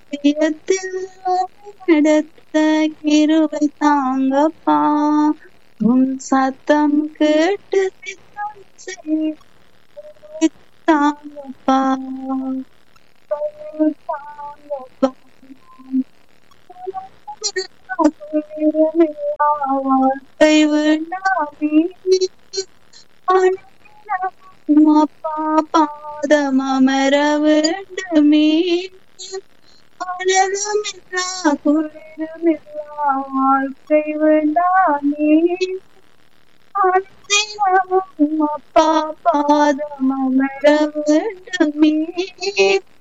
சத்தியத்தில் நடத்த கிருபை தாங்கப்பா உன் சத்தம் கேட்டு சித்தம் செய்ய தாங்கப்பா தாங்கப்பா வாழ்க்கை வேண்டாமே அப்பா பாதம் அமர வேண்டுமே அழகமில்லா குளிரமில்லா வாழ்க்கை வேண்டாமே அனுதினமும் அப்பா பாதம் அமர வேண்டுமே